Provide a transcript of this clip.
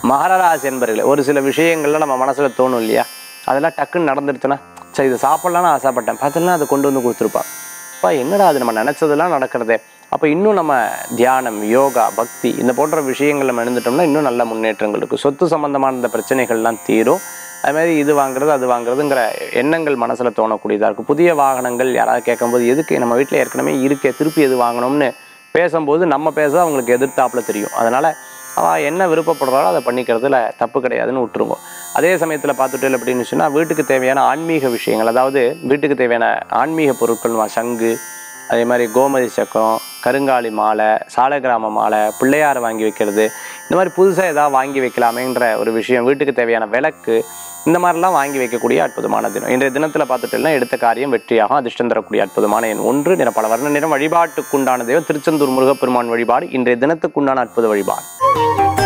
மகராசி என்பர்களே ஒரு சில விஷயங்கள்ல நம்ம மனசுல தோணும் இல்லையா அதெல்லாம் டக்குன்னு நடந்துருச்சுன்னா சரி இது சாப்பிட்லான்னு ஆசைப்பட்டேன் பார்த்தீங்கன்னா அதை கொண்டு வந்து கொடுத்துருப்பா அப்பா என்னடா அது நம்ம நினச்சதெல்லாம் நடக்கிறதே அப்போ இன்னும் நம்ம தியானம் யோகா பக்தி இந்த போன்ற விஷயங்கள் நம்ம எழுந்துட்டோம்னா இன்னும் நல்ல முன்னேற்றங்கள் இருக்குது சொத்து சம்பந்தமான இந்த பிரச்சனைகள்லாம் தீரும் அது மாதிரி இது வாங்குறது அது வாங்குறதுங்கிற எண்ணங்கள் மனசில் தோணக்கூடியதாக இருக்கும் புதிய வாகனங்கள் யாராவது கேட்கும்போது எதுக்கு நம்ம வீட்டில் ஏற்கனவே இருக்கே திருப்பி எது வாங்கணும்னு பேசும்போது நம்ம பேச அவங்களுக்கு எதிர்த்தாப்புல தெரியும் அதனால் அவள் என்ன விருப்பப்படுறாளோ அதை பண்ணிக்கிறதுல தப்பு கிடையாதுன்னு விட்டுருங்க அதே சமயத்தில் பார்த்துட்டு அப்படின்னு சொன்னால் வீட்டுக்கு தேவையான ஆன்மீக விஷயங்கள் அதாவது வீட்டுக்கு தேவையான ஆன்மீக பொருட்கள் சங்கு அதே மாதிரி கோமதி சக்கரம் கருங்காலி மாலை சாலக்கிராம மாலை பிள்ளையார் வாங்கி வைக்கிறது இந்த மாதிரி புதுசாக ஏதாவது வாங்கி வைக்கலாமேன்ற ஒரு விஷயம் வீட்டுக்கு தேவையான விளக்கு இந்த மாதிரிலாம் வாங்கி வைக்கக்கூடிய அற்புதமான தினம் இன்றைய தினத்தில் பார்த்துட்டோம்னா எடுத்த காரியம் வெற்றியாகும் அதிர்ஷ்டம் தரக்கூடிய அற்புதமான எண் ஒன்று நிற பல வர்ண நிறம் வழிபாட்டுக்குண்டான தெய்வம் திருச்செந்தூர் முருகப்பெருமான் வழிபாடு இன்றைய தினத்துக்குண்டான அற்புத வழிபாடு